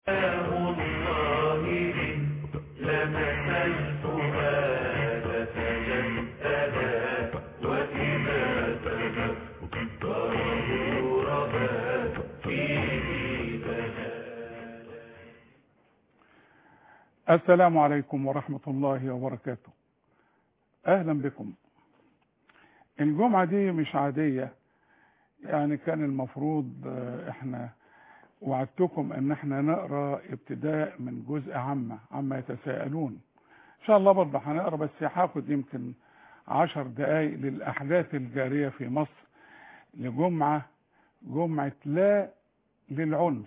الله لمس الفؤاد فجددا وإذا تذكره ربا فيه بهادا السلام عليكم ورحمة الله وبركاته أهلا بكم الجمعة دي مش عادية يعني كان المفروض آه، احنا وعدتكم ان احنا نقرا ابتداء من جزء عامة عما يتساءلون ان شاء الله برضه هنقرا بس هاخد يمكن عشر دقايق للاحداث الجارية في مصر لجمعة جمعة لا للعنف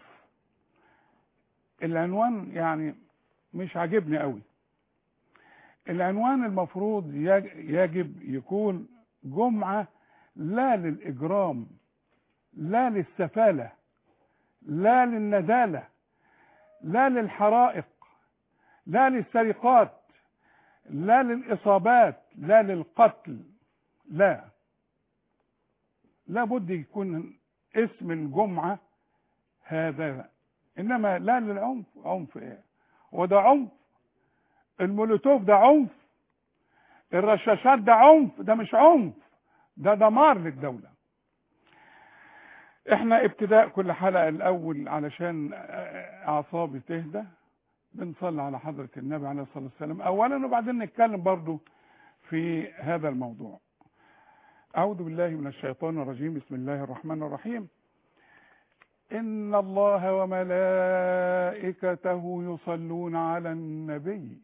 العنوان يعني مش عاجبني قوي العنوان المفروض يج- يجب يكون جمعة لا للإجرام لا للسفالة لا للندالة لا للحرائق لا للسرقات لا للإصابات لا للقتل لا لابد يكون اسم الجمعة هذا إنما لا للعنف عنف إيه وده عنف المولوتوف ده عنف الرشاشات ده عنف ده مش عنف ده دمار للدولة احنا ابتداء كل حلقة الاول علشان اعصابي تهدى بنصلي على حضرة النبي عليه الصلاة والسلام اولا وبعدين نتكلم برضو في هذا الموضوع اعوذ بالله من الشيطان الرجيم بسم الله الرحمن الرحيم ان الله وملائكته يصلون على النبي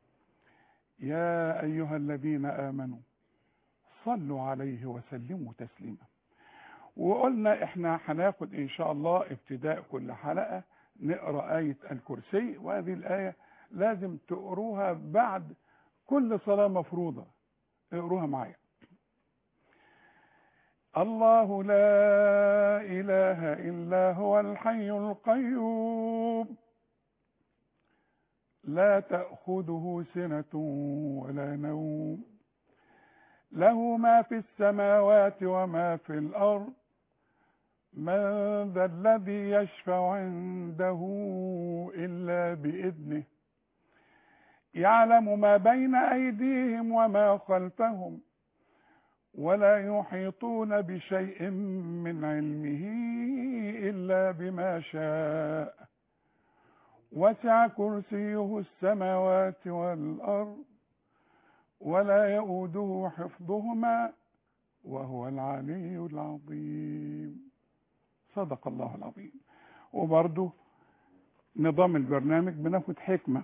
يا ايها الذين امنوا صلوا عليه وسلموا تسليما وقلنا احنا هناخد ان شاء الله ابتداء كل حلقة نقرأ آية الكرسي وهذه الآية لازم تقروها بعد كل صلاة مفروضة اقروها معايا الله لا إله إلا هو الحي القيوم لا تأخذه سنة ولا نوم له ما في السماوات وما في الأرض من ذا الذي يشفع عنده إلا بإذنه يعلم ما بين أيديهم وما خلفهم ولا يحيطون بشيء من علمه إلا بما شاء وسع كرسيه السماوات والأرض ولا يؤوده حفظهما وهو العلي العظيم صدق الله العظيم وبرضه نظام البرنامج بناخد حكمة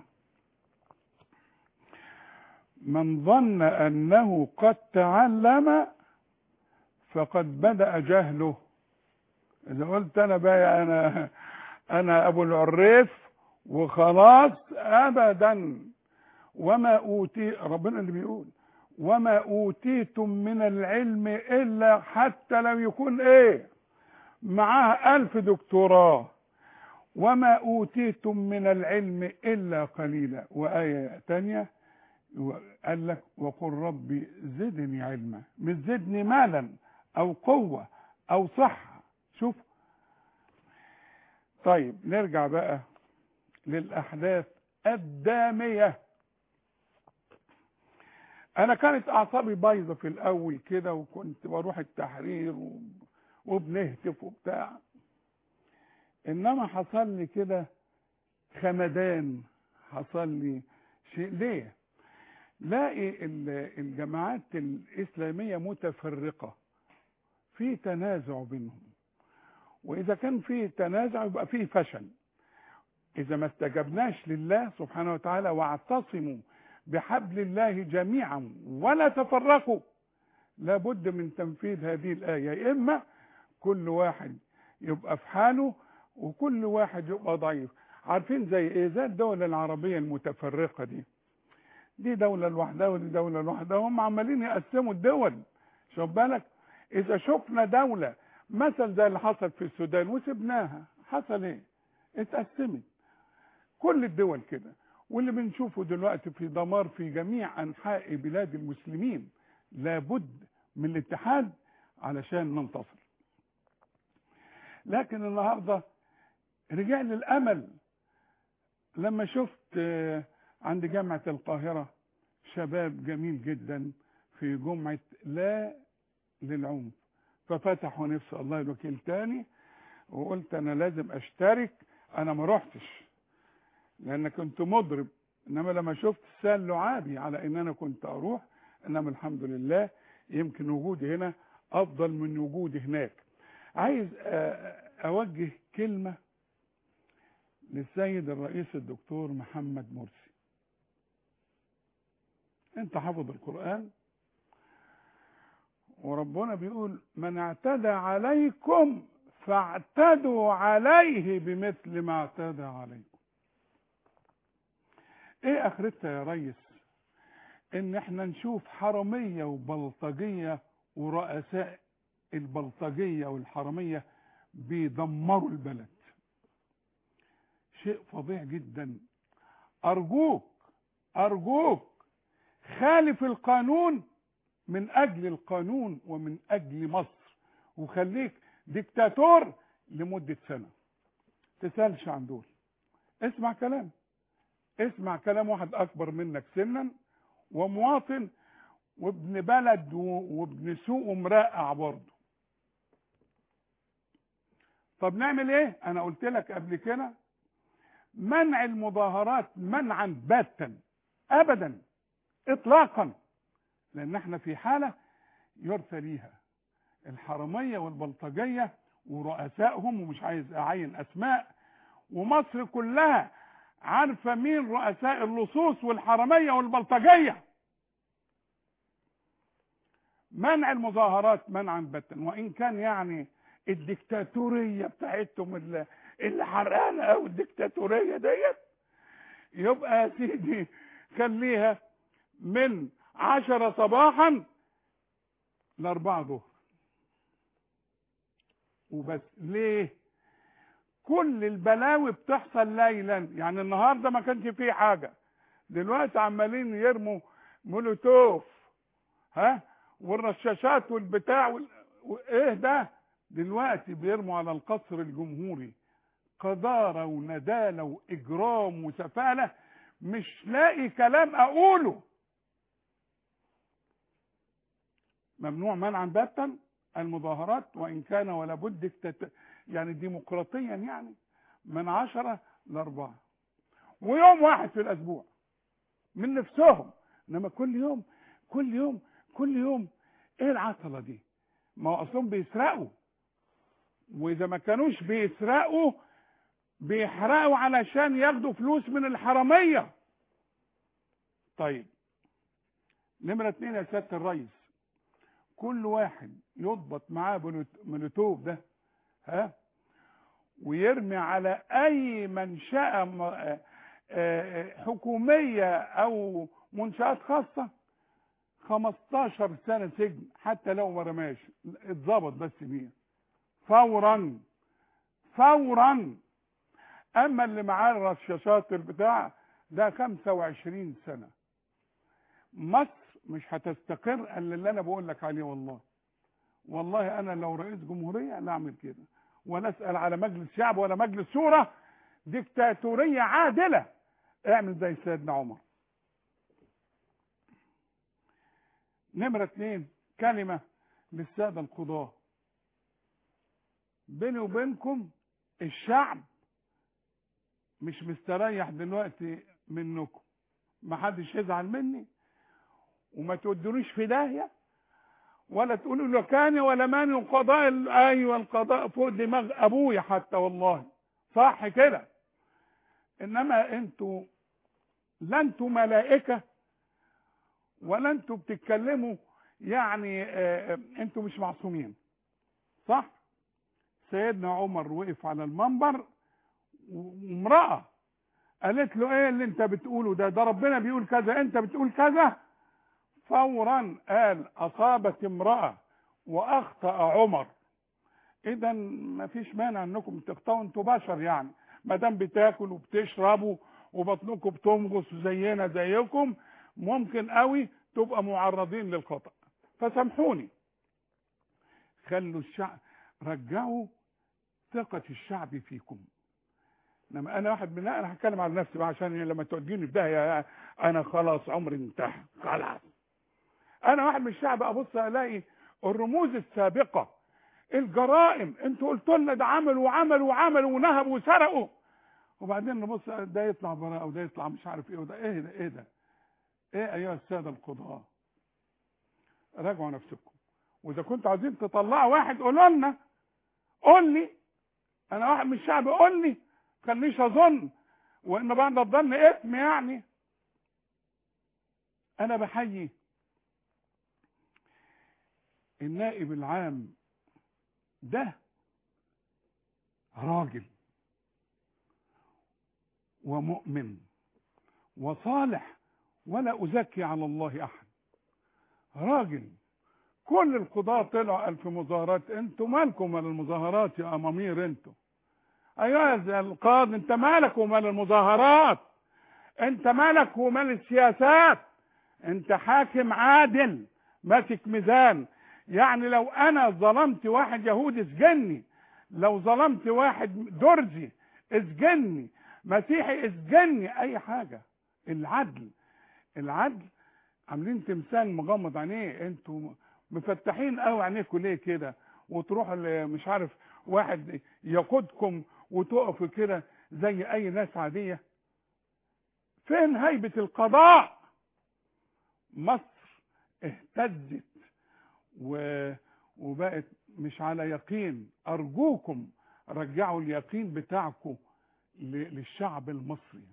من ظن أنه قد تعلم فقد بدأ جهله إذا قلت أنا بقى أنا أنا أبو العريف وخلاص أبدا وما أوتي ربنا اللي بيقول وما أوتيتم من العلم إلا حتى لو يكون إيه معاه ألف دكتوراه وما أوتيتم من العلم إلا قليلا وآية تانية قال لك وقل ربي زدني علما مش زدني مالا أو قوة أو صحة شوف طيب نرجع بقى للأحداث الدامية انا كانت اعصابي بايظه في الاول كده وكنت بروح التحرير و... وبنهتف وبتاع انما حصل لي كده خمدان حصل لي شيء ليه لاقي ال- الجماعات الاسلاميه متفرقه في تنازع بينهم واذا كان في تنازع يبقى في فشل اذا ما استجبناش لله سبحانه وتعالى واعتصموا بحبل الله جميعا ولا تفرقوا لابد من تنفيذ هذه الآية يا إما كل واحد يبقى في حاله وكل واحد يبقى ضعيف عارفين زي ايه زي الدولة العربية المتفرقة دي دي دولة لوحدها ودي دولة لوحدها هم عمالين يقسموا الدول شوف بالك إذا شفنا دولة مثل زي اللي حصل في السودان وسبناها حصل ايه اتقسمت كل الدول كده واللي بنشوفه دلوقتي في دمار في جميع انحاء بلاد المسلمين لابد من الاتحاد علشان ننتصر لكن النهارده رجع للامل لما شفت آه، عند جامعة القاهرة شباب جميل جدا في جمعة لا للعنف ففتحوا نفس الله الوكيل تاني وقلت انا لازم اشترك انا ما رحتش لان كنت مضرب انما لما شفت سال لعابي على ان انا كنت اروح انما الحمد لله يمكن وجودي هنا افضل من وجودي هناك عايز آه، اوجه كلمة للسيد الرئيس الدكتور محمد مرسي انت حافظ القرآن وربنا بيقول من اعتدى عليكم فاعتدوا عليه بمثل ما اعتدى عليكم ايه اخرتها يا ريس ان احنا نشوف حرامية وبلطجية ورؤساء البلطجية والحرامية بيدمروا البلد شيء فظيع جدا ارجوك ارجوك خالف القانون من اجل القانون ومن اجل مصر وخليك ديكتاتور لمدة سنة تسألش عن دول اسمع كلام اسمع كلام واحد اكبر منك سنا ومواطن وابن بلد و- وابن سوق ومرقع برضه طب نعمل ايه انا قلت لك قبل كده منع المظاهرات منعا باتا ابدا اطلاقا لان احنا في حاله يرثى ليها الحراميه والبلطجيه ورؤسائهم ومش عايز اعين اسماء ومصر كلها عارفه مين رؤساء اللصوص والحراميه والبلطجيه منع المظاهرات منعا باتا وان كان يعني الدكتاتوريه بتاعتهم اللي, اللي حرقانه قوي الدكتاتوريه ديت يبقى يا سيدي خليها من عشرة صباحا لأربعة ظهر وبس ليه كل البلاوي بتحصل ليلا يعني النهارده ما كانش فيه حاجه دلوقتي عمالين يرموا مولوتوف ها والرشاشات والبتاع وال... وايه ده دلوقتي بيرموا على القصر الجمهوري قذارة وندالة وإجرام وسفالة مش لاقي كلام أقوله ممنوع منعا باتا المظاهرات وإن كان ولا بد اكتت... يعني ديمقراطيا يعني من عشرة لأربعة ويوم واحد في الأسبوع من نفسهم إنما كل يوم كل يوم كل يوم إيه العطلة دي ما هو أصلهم بيسرقوا وإذا ما كانوش بيسرقوا بيحرقوا علشان ياخدوا فلوس من الحرامية طيب نمرة اتنين يا سيادة الريس كل واحد يضبط معاه بلوت- مولوتوف ده ها ويرمي على اي منشأة م- آه، آه، حكومية او منشآت خاصة 15 سنة سجن حتى لو ما رماش اتظبط بس بيه فورا فورا اما اللي معاه الرشاشات البتاع ده 25 سنة مصر مش هتستقر الا اللي انا بقول لك عليه والله والله انا لو رئيس جمهوريه لا اعمل كده ولا اسال على مجلس شعب ولا مجلس شورى ديكتاتوريه عادله اعمل زي سيدنا عمر نمرة اتنين كلمة للسادة القضاة بيني وبينكم الشعب مش مستريح دلوقتي منكم محدش يزعل مني وما تودونيش في داهيه ولا تقولوا له كان ولا ماني القضاء ال- ايوه القضاء فوق دماغ ابويا حتى والله صح كده انما انتوا لا انتوا ملائكه ولا انتوا بتتكلموا يعني آه، آه، انتوا مش معصومين صح سيدنا عمر وقف على المنبر وامراه قالت له ايه اللي انت بتقوله ده ده ربنا بيقول كذا انت بتقول كذا فورا قال اصابت امراه واخطا عمر اذا ما فيش مانع انكم تخطئوا انتوا بشر يعني ما دام بتاكلوا وبتشربوا وبطنكم بتمغص زينا زيكم ممكن قوي تبقى معرضين للخطا فسامحوني خلوا الشعب رجعوا ثقة الشعب فيكم انما انا واحد من انا هتكلم على نفسي بقى عشان لما توديني في داهيه انا خلاص عمري انتهى خلاص انا واحد من الشعب ابص الاقي الرموز السابقه الجرائم انتوا قلتوا لنا ده عملوا وعملوا وعملوا ونهبوا وسرقوا وبعدين نبص ده يطلع براءه وده يطلع مش عارف ايه وده ايه ده ايه ده ايه ايها الساده القضاه راجعوا نفسكم واذا كنتوا عايزين تطلعوا واحد قولوا لنا قول لي انا واحد من الشعب قول لي خلينيش اظن وان بعد الظن اسم يعني انا بحيي النائب العام ده راجل ومؤمن وصالح ولا ازكي على الله احد راجل كل القضاة طلعوا ألف مظاهرات انتوا مالكم مال المظاهرات يا أمامير انتوا أيها القاضي انت مالك ومال المظاهرات انت مالك ومال السياسات انت حاكم عادل ماسك ميزان يعني لو انا ظلمت واحد يهودي اسجني لو ظلمت واحد درزي اسجني مسيحي اسجني اي حاجة العدل العدل عاملين تمثال مغمض عينيه انتوا مفتحين قوي عينيكم ليه كده وتروحوا ل- مش عارف واحد يقودكم وتقفوا كده زي اي ناس عادية فين هيبة القضاء مصر اهتزت و... وبقت مش على يقين ارجوكم رجعوا اليقين بتاعكم ل... للشعب المصري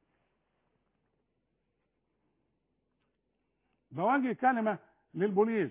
بواجه كلمة للبوليس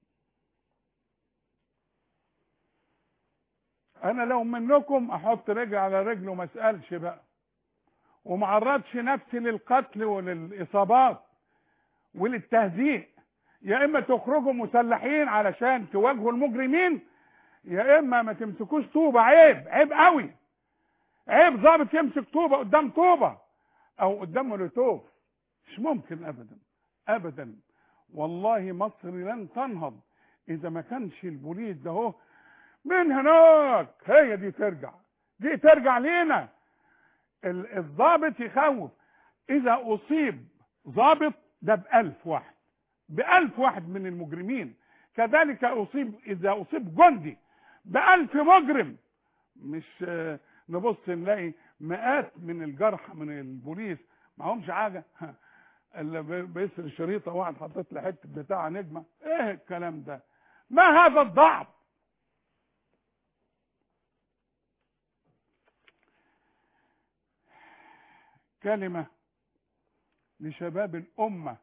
انا لو منكم احط رجل على رجل وما اسالش بقى ومعرضش نفسي للقتل وللاصابات وللتهزيء يا اما تخرجوا مسلحين علشان تواجهوا المجرمين يا اما ما تمسكوش طوبه عيب عيب قوي عيب ضابط يمسك طوبه قدام طوبه او قدام مولوتوف مش ممكن ابدا ابدا والله مصر لن تنهض اذا ما كانش البوليس ده هو من هناك هي دي ترجع دي ترجع لينا ال- الضابط يخوف اذا اصيب ضابط ده بألف واحد بألف واحد من المجرمين كذلك اصيب اذا اصيب جندي بألف مجرم مش آه، نبص نلاقي مئات من الجرحى من البوليس معهمش حاجه اللي بي- بيسر شريطه واحد حاطط له حته بتاع نجمه ايه الكلام ده ما هذا الضعف كلمة لشباب الأمة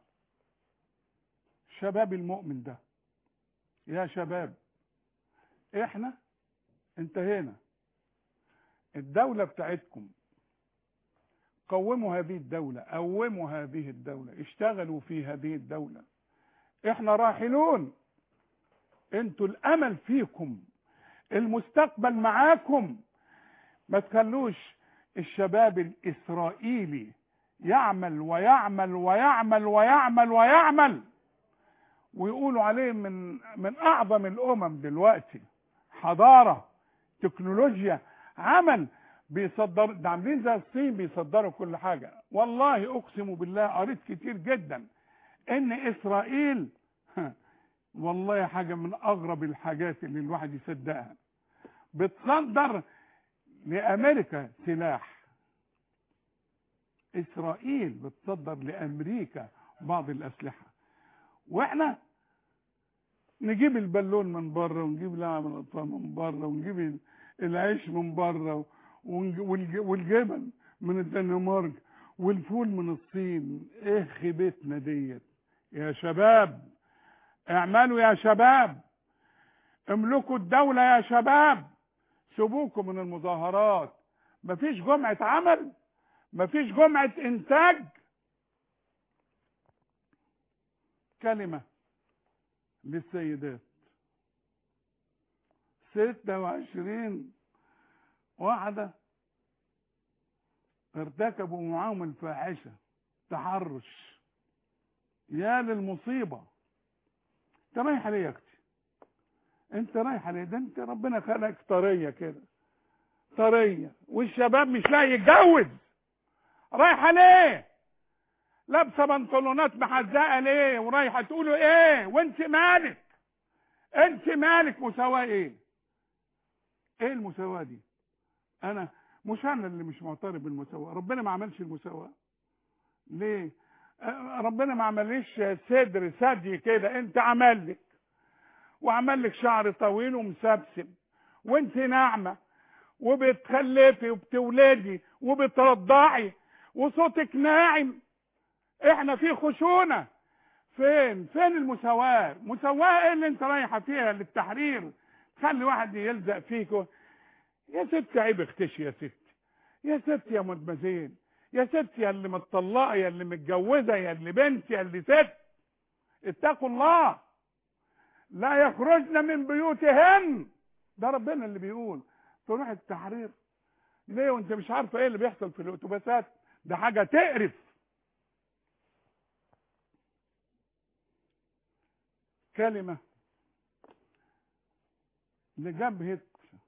شباب المؤمن ده يا شباب احنا انتهينا الدولة بتاعتكم قوموا هذه الدولة قوموا هذه الدولة اشتغلوا في هذه الدولة احنا راحلون انتوا الامل فيكم المستقبل معاكم ما تخلوش الشباب الاسرائيلي يعمل ويعمل ويعمل ويعمل ويعمل ويقولوا عليه من من اعظم الامم دلوقتي حضاره تكنولوجيا عمل بيصدر ده عاملين زي الصين بيصدروا كل حاجه والله اقسم بالله قريت كتير جدا ان اسرائيل والله حاجه من اغرب الحاجات اللي الواحد يصدقها بتصدر لامريكا سلاح اسرائيل بتصدر لامريكا بعض الاسلحه واحنا نجيب البالون من بره ونجيب لعب الاطفال من بره ونجيب العيش من بره ونج- والج- والجبن من الدنمارك والفول من الصين ايه خيبتنا ديت يا شباب اعملوا يا شباب املكوا الدولة يا شباب سيبوكم من المظاهرات مفيش جمعة عمل مفيش جمعة انتاج كلمة للسيدات ستة وعشرين واحدة ارتكبوا معاهم الفاحشة تحرش يا للمصيبة انت رايحة ليه يا اختي انت رايحة ليه ده انت ربنا خلقك طرية كده طريه والشباب مش لاقي يتجوز رايحه ليه لابسه بنطلونات محزقه ليه ورايحه تقولوا ايه وانت مالك انت مالك مساواه ايه ايه المساواه دي انا مش انا اللي مش معترف بالمساواه ربنا ما عملش المساواه ليه آه، ربنا ما عمليش صدر ثدي كده انت عمل لك وعمل لك شعر طويل ومسبسب وانت ناعمه وبتخلفي وبتولدي وبترضعي وصوتك ناعم احنا في خشونه فين فين المساواه مساواه ايه اللي انت رايحه فيها للتحرير تخلي واحد يلزق فيك و- يا ست عيب اختشي يا ست يا ست يا مدمزين يا ست يا اللي متطلقه يا اللي متجوزه يا اللي بنت يا اللي ست اتقوا الله لا يخرجن من بيوتهن ده ربنا اللي بيقول تروح التحرير ليه وانت مش عارفه ايه اللي بيحصل في الاتوبيسات ده حاجه تقرف كلمه لجبهه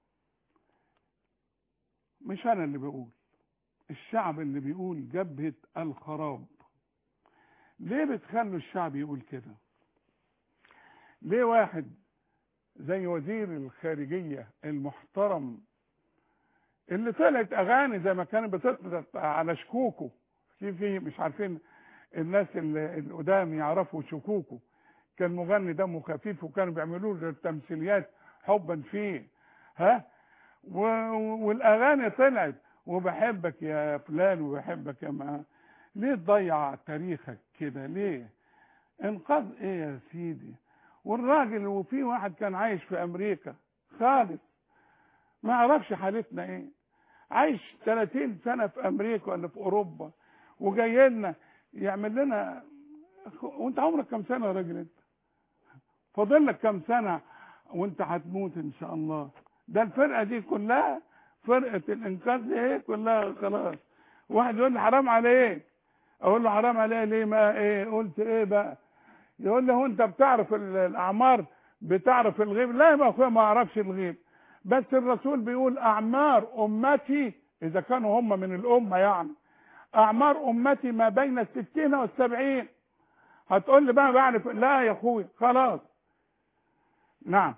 مش انا اللي بقول الشعب اللي بيقول جبهه الخراب ليه بتخلوا الشعب يقول كده ليه واحد زي وزير الخارجيه المحترم اللي طلعت اغاني زي ما كانت بتطلع على شكوكو في في مش عارفين الناس اللي القدام يعرفوا شكوكو كان مغني دمه خفيف وكانوا بيعملوا له تمثيليات حبا فيه ها و... والاغاني طلعت وبحبك يا فلان وبحبك يا ما ليه تضيع تاريخك كده ليه انقاذ ايه يا سيدي والراجل وفي واحد كان عايش في امريكا خالص ما يعرفش حالتنا ايه عايش 30 سنه في امريكا ولا في اوروبا وجاي لنا يعمل لنا وانت عمرك كم سنه يا راجل انت فاضل لك كم سنه وانت هتموت ان شاء الله ده الفرقه دي كلها فرقه الانقاذ دي ايه كلها خلاص واحد يقول لي حرام عليك اقول له حرام عليه ليه ما ايه قلت ايه بقى يقول لي هو انت بتعرف ال- الاعمار بتعرف الغيب لا يا اخويا ما اعرفش الغيب بس الرسول بيقول اعمار امتي اذا كانوا هم من الامه يعني اعمار امتي ما بين الستين والسبعين هتقول لي بقى بعرف لا يا اخويا خلاص نعم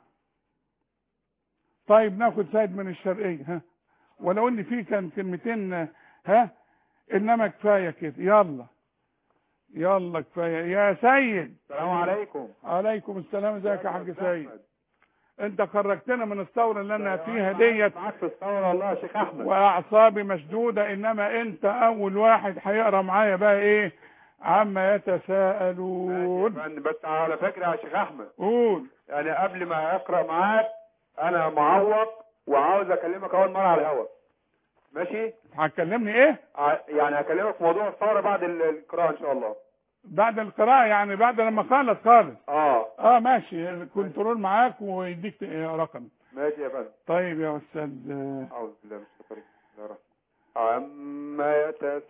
طيب ناخد سيد من الشرقيه ها ولو ان في كان كلمتين ها انما كفايه كده يلا يلا كفايه يا سيد السلام عليكم عليكم السلام ازيك يا حاج سيد انت خرجتنا من الثوره اللي انا فيها ديت معاك في الثوره والله يا شيخ احمد واعصابي مشدوده انما انت اول واحد هيقرا معايا بقى ايه عما يتساءلون ماشي يا فندم، بس على فكره يا شيخ احمد قول يعني قبل ما اقرا معاك انا معوق وعاوز اكلمك اول مره على الهوا ماشي هتكلمني ايه ع- يعني هكلمك في موضوع الثوره بعد ال- القراءه ان شاء الله بعد القراءه يعني بعد لما خلص خالص اه اه ماشي الكنترول معاك ويديك رقم ماشي يا فندم طيب يا استاذ آه، أعوذ بالله من الشيطان الرجيم. بسم الله الرحمن عما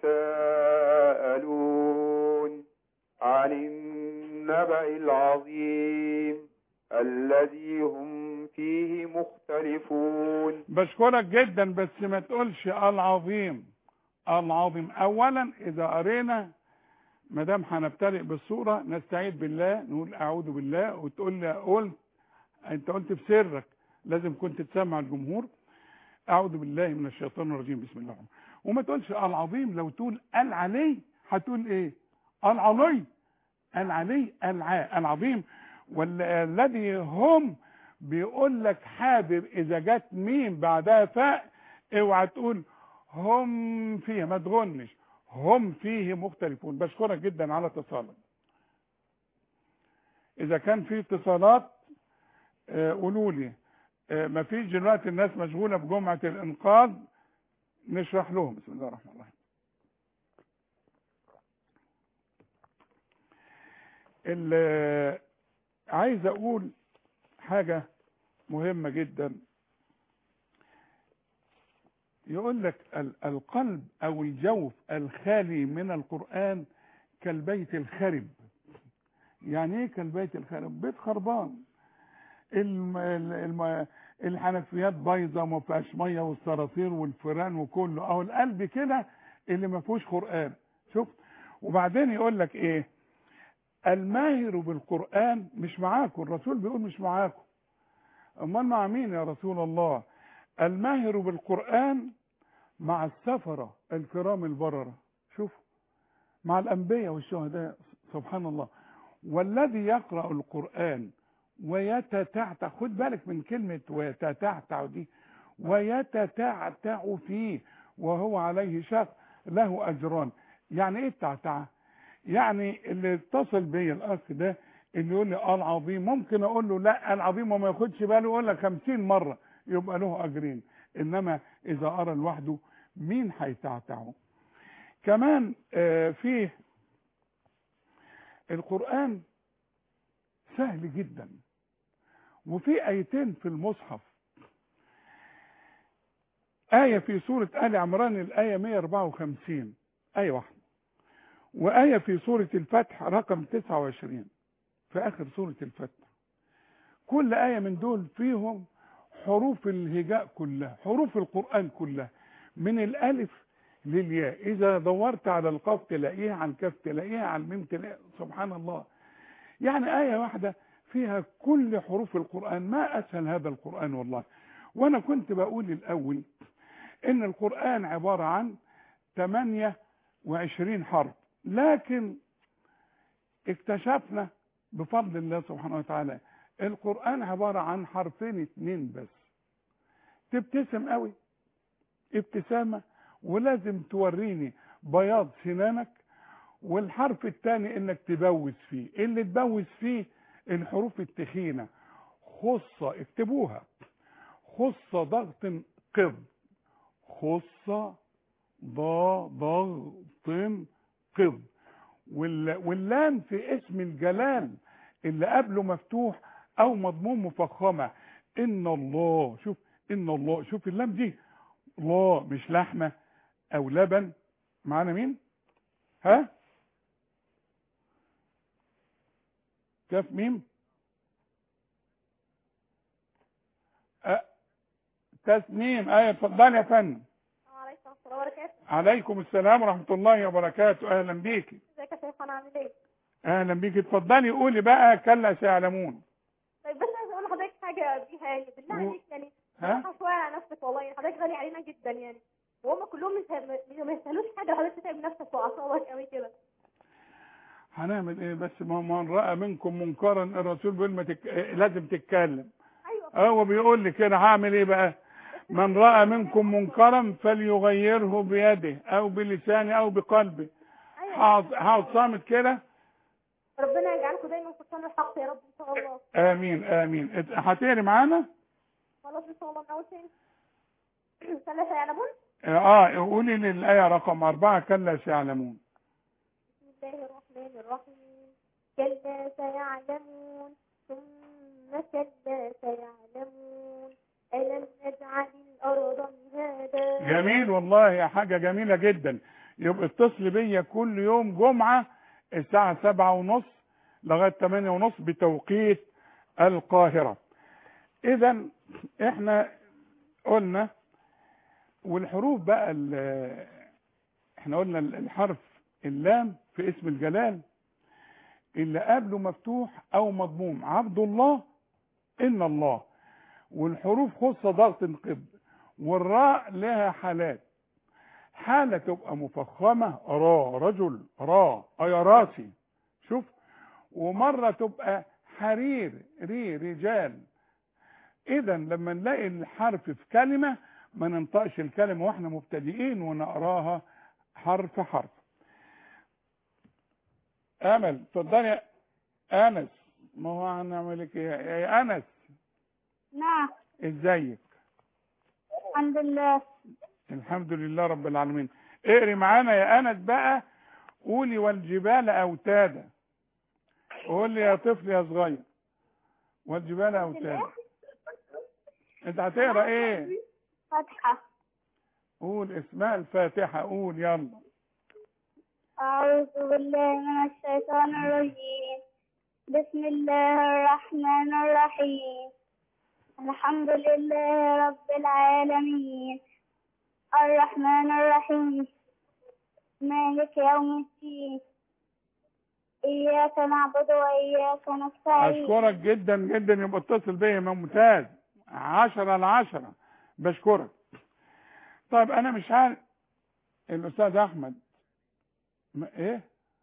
يتساءلون عن النبأ العظيم الذي هم فيه مختلفون بشكرك جدا بس ما تقولش العظيم العظيم اولا اذا قرينا ما دام هنبتدئ بالصوره نستعيذ بالله نقول اعوذ بالله وتقول لي قلت انت قلت في سرك لازم كنت تسمع الجمهور اعوذ بالله من الشيطان الرجيم بسم الله الرحمن الرحيم وما تقولش العظيم لو تقول العلي هتقول ايه العلي العلي الع... العظيم والذي هم بيقول لك حابب اذا جت ميم بعدها فاء اوعى تقول هم فيه ما تغنش هم فيه مختلفون بشكرك جدا على اتصالك اذا كان في اتصالات آه، قولوا لي آه، ما فيش دلوقتي الناس مشغوله بجمعه الانقاذ نشرح لهم بسم الله الرحمن الرحيم ال- عايز اقول حاجه مهمه جدا يقول لك ال- القلب او الجوف الخالي من القران كالبيت الخرب يعني ايه كالبيت الخرب بيت خربان الم... الم... الحنفيات بايظه وما فيهاش ميه والصراصير والفيران وكله اهو القلب كده اللي ما فيهوش قران شوف وبعدين يقول لك ايه الماهر بالقران مش معاكم الرسول بيقول مش معاكم امال مع مين يا رسول الله الماهر بالقران مع السفره الكرام البرره شوف مع الانبياء والشهداء سبحان الله والذي يقرا القران ويتتعتع خد بالك من كلمة ويتتعتع دي ويتتعتع فيه وهو عليه شاق له أجران يعني إيه التعتعة يعني اللي اتصل بيا الأخ ده اللي يقول لي العظيم ممكن أقول له لا العظيم وما ياخدش باله يقول لك 50 مرة يبقى له أجرين إنما إذا أرى لوحده مين هيتعتعه كمان آه فيه القرآن سهل جدا وفي آيتين في المصحف آية في سورة آل عمران الآية 154 آية واحدة وآية في سورة الفتح رقم 29 في آخر سورة الفتح كل آية من دول فيهم حروف الهجاء كلها حروف القرآن كلها من الألف للياء إذا دورت على القاف تلاقيها على الكاف تلاقيها على الميم تلاقيها سبحان الله يعني آية واحدة فيها كل حروف القرآن ما أسهل هذا القرآن والله وأنا كنت بقول الأول إن القرآن عبارة عن 28 حرف لكن اكتشفنا بفضل الله سبحانه وتعالى القرآن عبارة عن حرفين اتنين بس تبتسم قوي ابتسامة ولازم توريني بياض سنانك والحرف الثاني انك تبوس فيه اللي تبوس فيه الحروف التخينة خصة اكتبوها خصة ضغط قض خصة ضا ضغط قض وال- واللام في اسم الجلال اللي قبله مفتوح او مضموم مفخمة ان الله شوف ان الله شوف اللام دي الله مش لحمة او لبن معانا مين ها كاف ميم أه. تسنيم ايه اتفضل يا فندم عليكم السلام وبركاته عليكم السلام ورحمة الله وبركاته اهلا بيكي ازيك يا شيخنا عامل ايه؟ اهلا بيكي اتفضلي قولي بقى كلا سيعلمون طيب بس عايز اقول لحضرتك حاجه بيها يعني بالله و- عليك يعني ها؟ راحة شويه على نفسك والله يعني حضرتك غالي علينا جدا يعني وهم كلهم مش ه- ما يستاهلوش حاجه حضرتك تتعب نفسك واعصابك قوي كده هنعمل ايه بس ما من رأى منكم منكرا الرسول بيقول ما تك... آه، لازم تتكلم ايوه هو بيقول لي كده هعمل ايه بقى من رأى منكم منكرا فليغيره بيده او بلسانه او بقلبه ايوه هقعد هقعد صامت كده ربنا يجعلكم دايما في الصالح الحق يا رب ان شاء الله امين امين ات- هتقري معانا خلاص ان شاء الله من اول تاني ثلاثه يعلمون اه قولي لي الايه رقم أربعة كلا سيعلمون بسم الله الرحمن الرحيم كلا سيعلمون ثم كلا سيعلمون ألم نجعل الأرض مهادا جميل والله يا حاجة جميلة جدا يبقى اتصل بيا كل يوم جمعة الساعة سبعة ونص لغاية تمانية ونص بتوقيت القاهرة اذا احنا قلنا والحروف بقى ال- احنا قلنا الحرف اللام في اسم الجلال اللي قبله مفتوح او مضموم عبد الله ان الله والحروف خصة ضغط قب والراء لها حالات حالة تبقى مفخمة را رجل را أي راسي شوف ومرة تبقى حرير ري رجال إذا لما نلاقي الحرف في كلمة ما ننطقش الكلمة واحنا مبتدئين ونقراها حرف حرف أمل اتفضلي يا أنس ما هو هنعمل لك إيه يا أنس نعم ازيك الحمد لله الحمد لله رب العالمين اقري معانا يا انس بقى قولي والجبال اوتادا قول لي يا طفل يا صغير والجبال اوتادا انت هتقرا ايه فتحة قول اسمها الفاتحه قول يلا أعوذ بالله من الشيطان الرجيم بسم الله الرحمن الرحيم الحمد لله رب العالمين الرحمن الرحيم مالك يوم الدين إياك نعبد وإياك نستعين اشكرك جدا جدا يبقى اتصل بيا ممتاز عشرة العشرة بشكرك طيب انا مش عارف الاستاذ احمد ما ايه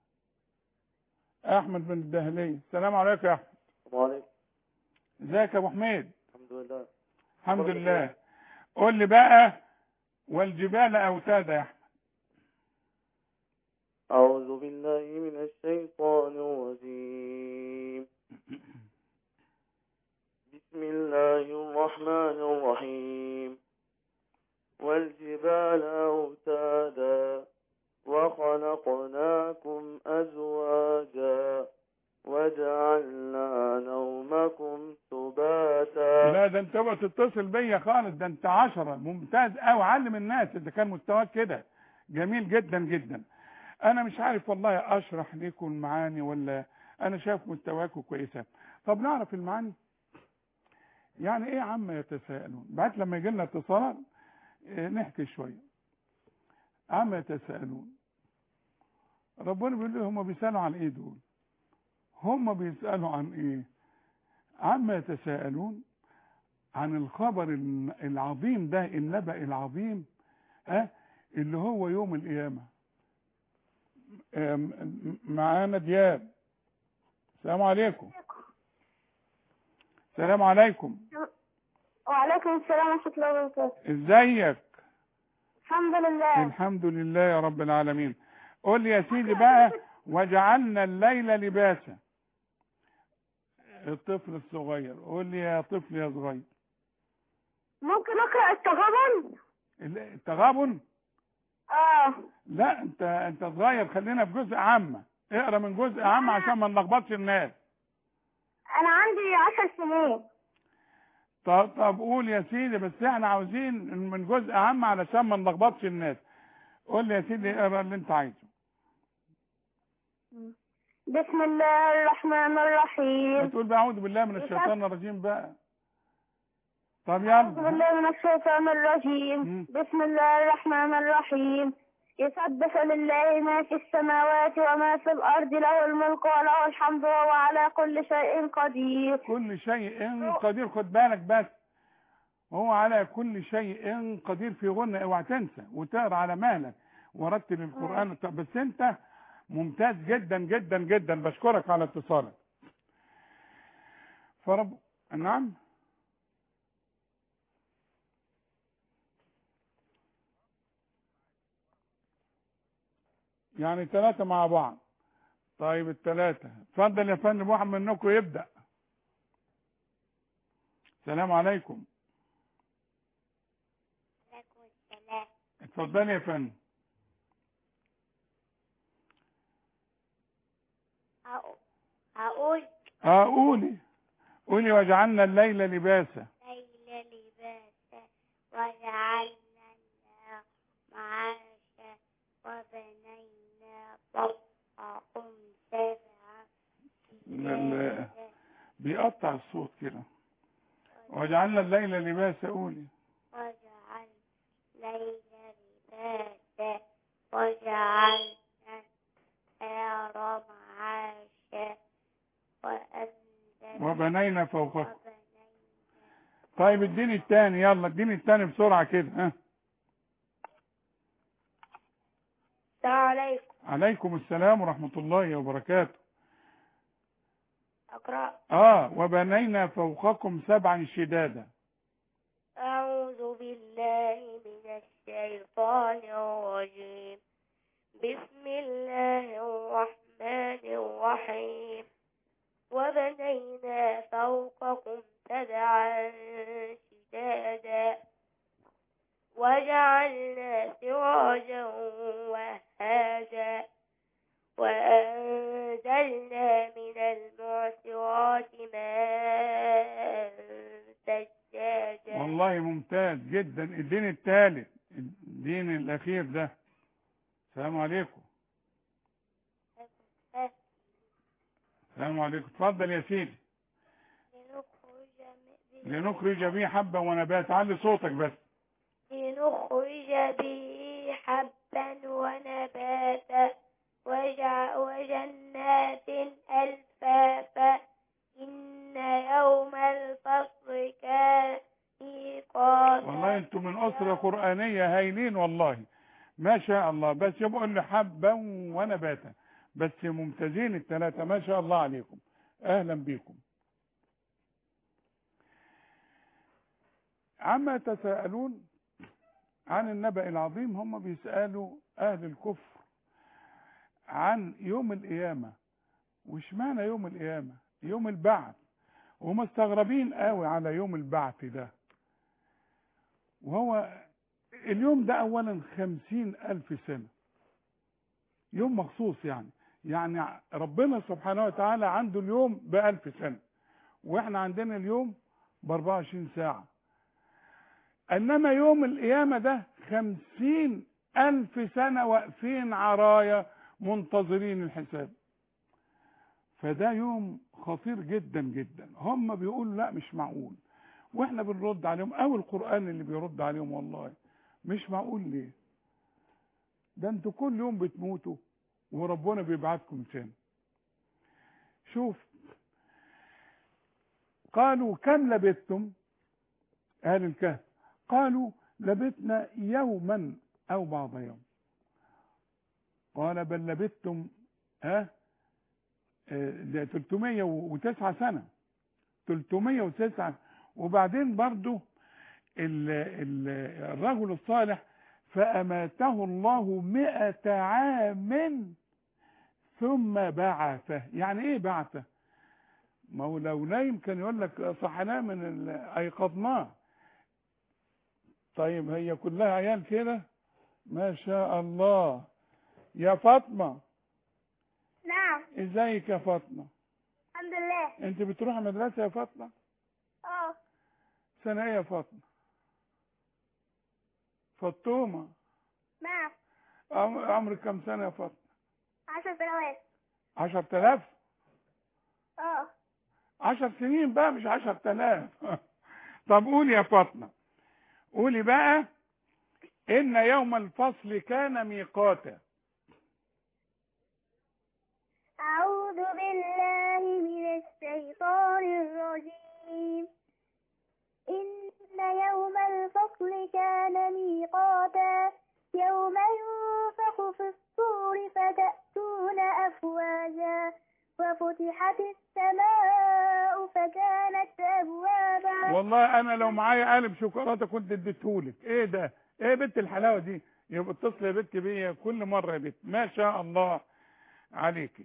احمد بن الدهلية السلام عليكم يا احمد وعليكم ازيك يا ابو حميد الحمد لله الحمد لله قول لي بقى والجبال اوتادا يا احمد أعوذ بالله من الشيطان الرجيم بسم الله الرحمن الرحيم والجبال أوتادا وخلقناكم أزواجا وجعلنا نومكم سباتا لا ده انت بقى تتصل بيا خالص ده انت عشرة ممتاز قوي علم الناس اذا كان مستواك كده جميل جدا جدا انا مش عارف والله اشرح لكم المعاني ولا انا شايف مستواكم كويسه طب نعرف المعاني يعني ايه عم يتساءلون بعد لما يجي لنا اتصال اه، نحكي شويه عم يتساءلون ربنا بيقول لهم هم بيسالوا عن ايه دول هم بيسالوا عن ايه عما يتساءلون عن الخبر العظيم ده النبأ العظيم ها اللي هو يوم القيامة أم- معانا دياب السلام عليكم السلام عليكم وعليكم السلام ورحمة الله وبركاته ازيك الحمد لله الحمد لله يا رب العالمين قول لي يا سيدي بقى وجعلنا الليل لباسا الطفل الصغير قول لي يا طفل يا صغير ممكن أقرأ التغابن؟ ال- التغابن آه لا انت انت صغير خلينا في جزء عامة اقرا من جزء عام عشان ما نلخبطش الناس أنا عندي عشر سنين طب طب قول يا سيدي بس احنا عاوزين من جزء عام علشان ما نلخبطش الناس قول لي يا سيدي اقرا اللي انت عايزه بسم الله الرحمن الرحيم بتقول بقى اعوذ بالله من الشيطان الرجيم بقى طب أعوذ يلا بالله من الشيطان الرجيم مم. بسم الله الرحمن الرحيم يسبح لله ما في السماوات وما في الأرض له الملك وله الحمد وهو على كل شيء قدير كل شيء قدير خد بالك بس هو على كل شيء قدير في غنى اوعى تنسى وتقرا على مهلك ورتل القران طب بس انت ممتاز جدا جدا جدا بشكرك على اتصالك فرب نعم يعني ثلاثة مع بعض طيب الثلاثة اتفضل يا فندم واحد منكم يبدأ السلام عليكم عليكم السلام اتفضلي يا فندم أقول اه قولي قولي وجعلنا الليل لباسا ليل لباسا وجعلنا النار معاشا وبنينا فوقهم سبعا لا- بيقطع الصوت كده وجعلنا الليل لباسا قولي وجعل ليل لباسا وجعلنا النهار معاشا وأنزلنا وبنينا فوقكم وبنينا طيب اديني التاني يلا اديني التاني بسرعة كده ها السلام عليكم عليكم السلام ورحمة الله وبركاته أقرأ اه وبنينا فوقكم سبعا شدادا أعوذ بالله من الشيطان الرجيم بسم الله الرحمن الرحيم وبنينا فوقكم سبعا شدادا وجعلنا سراجا وهاجا وأنزلنا من المعصرات ماء ثجاجا والله ممتاز جدا اديني التالت اديني الاخير ده السلام عليكم السلام عليكم اتفضل يا سيدي لنخرج لنخرج به حبا ونبات علي صوتك بس لنخرج به حبا ونباتا وجع وجنات ألفافا إن يوم الفصل كان ميقاتا والله انتم من أسرة قرآنية هايلين والله ما شاء الله بس يبقوا لي حبا ونباتا بس ممتازين الثلاثة ما شاء الله عليكم أهلا بكم عما يتساءلون عن النبأ العظيم هم بيسألوا أهل الكفر عن يوم القيامة وش معنى يوم القيامة يوم البعث ومستغربين قوي على يوم البعث ده وهو اليوم ده اولا خمسين الف سنة يوم مخصوص يعني يعني ربنا سبحانه وتعالى عنده اليوم بألف سنة واحنا عندنا اليوم باربعة وعشرين ساعة انما يوم القيامة ده خمسين الف سنة واقفين عرايا منتظرين الحساب فده يوم خطير جدا جدا هم بيقولوا لا مش معقول واحنا بنرد عليهم او القرآن اللي بيرد عليهم والله مش معقول ليه ده انتوا كل يوم بتموتوا وربنا بيبعتكم تاني شوف قالوا كم لبثتم اهل الكهف قالوا لبثنا يوما او بعض يوم قال بل لبثتم ها آه، ده 309 سنة 309 وبعدين برضو ال ال الرجل الصالح فأماته الله مئة عام ثم بعثه يعني ايه بعثه ما هو لو نايم كان يقول لك صحناه من ال- ايقظناه طيب هي كلها عيال كده ما شاء الله يا فاطمه نعم ازيك يا فاطمه الحمد لله انت بتروح مدرسه يا فاطمه اه سنه ايه يا فاطمه فطومه نعم عم- عمرك كم سنه يا فاطمه عشر سنوات عشر تلاف اه عشر سنين بقى مش عشر تلاف طب قولي يا فاطمه قولي بقى ان يوم الفصل كان ميقاتا أعوذ بالله من الشيطان الرجيم إن يوم الفصل كان ميقاتا يوم ينفخ في الصور فتأتون أفواجا وفتحت السماء فكانت أبوابا والله انا لو معايا قالب شوكولاته كنت اديتهولك ايه ده ايه بنت الحلاوه دي يبقى اتصل يا بنت بيا كل مره يا بنت ما شاء الله عليكي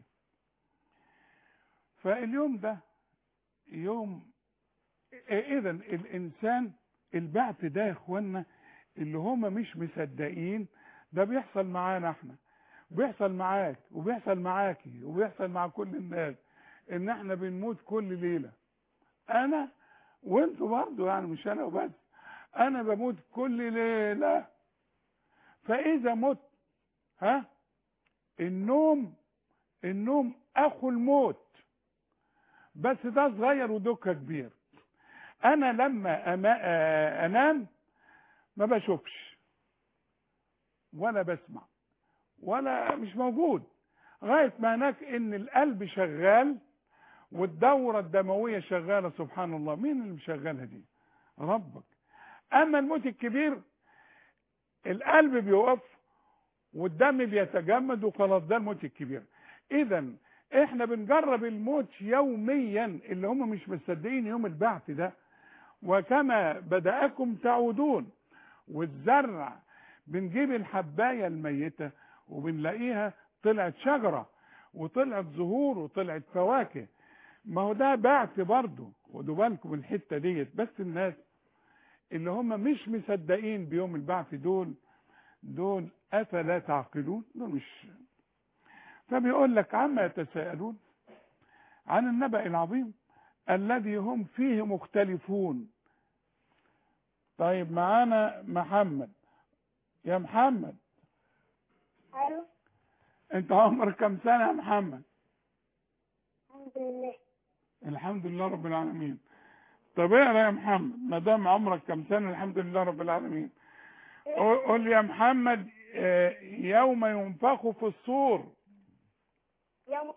فاليوم ده يوم اذا الانسان البعث ده يا اخوانا اللي هم مش مصدقين ده بيحصل معانا احنا بيحصل معاك وبيحصل معاكي وبيحصل مع كل الناس ان احنا بنموت كل ليله انا وانتوا برضه يعني مش انا وبس انا بموت كل ليله فاذا مت ها النوم النوم اخو الموت بس ده صغير ودكه كبير انا لما أما آه، انام ما بشوفش ولا بسمع ولا مش موجود غايه ما هناك ان القلب شغال والدورة الدموية شغالة سبحان الله مين اللي مشغلها دي ربك اما الموت الكبير القلب بيقف والدم بيتجمد وخلاص ده الموت الكبير اذا احنا بنجرب الموت يوميا اللي هم مش مصدقين يوم البعث ده وكما بدأكم تعودون والزرع بنجيب الحباية الميتة وبنلاقيها طلعت شجرة وطلعت زهور وطلعت فواكه ما هو ده بعث برضه خدوا بالكم من الحته ديت بس الناس اللي هم مش مصدقين بيوم البعث دول دول افلا تعقلون دول مش فبيقول لك عما يتساءلون عن النبأ العظيم الذي هم فيه مختلفون طيب معانا محمد يا محمد ألو انت عمرك كم سنه يا محمد الحمد لله الحمد لله رب العالمين طب اقرا يا محمد ما دام عمرك كم سنه الحمد لله رب العالمين قول قول يا محمد آه، يوم ينفخ في الصور يوم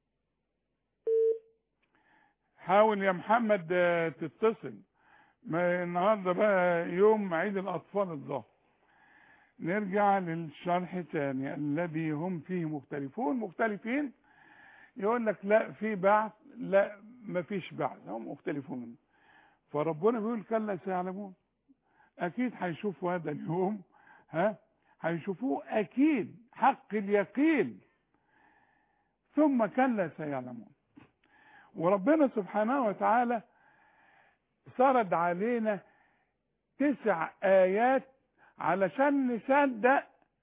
حاول يا محمد آه، تتصل ما النهارده بقى يوم عيد الاطفال الظهر نرجع للشرح تاني الذي هم فيه مختلفون مختلفين يقول لك لا في بعث لا ما فيش بعث هم مختلفون فربنا بيقول كلا سيعلمون اكيد هيشوفوا هذا اليوم ها هيشوفوه اكيد حق اليقين ثم كلا سيعلمون وربنا سبحانه وتعالى سرد علينا تسع آيات علشان نصدق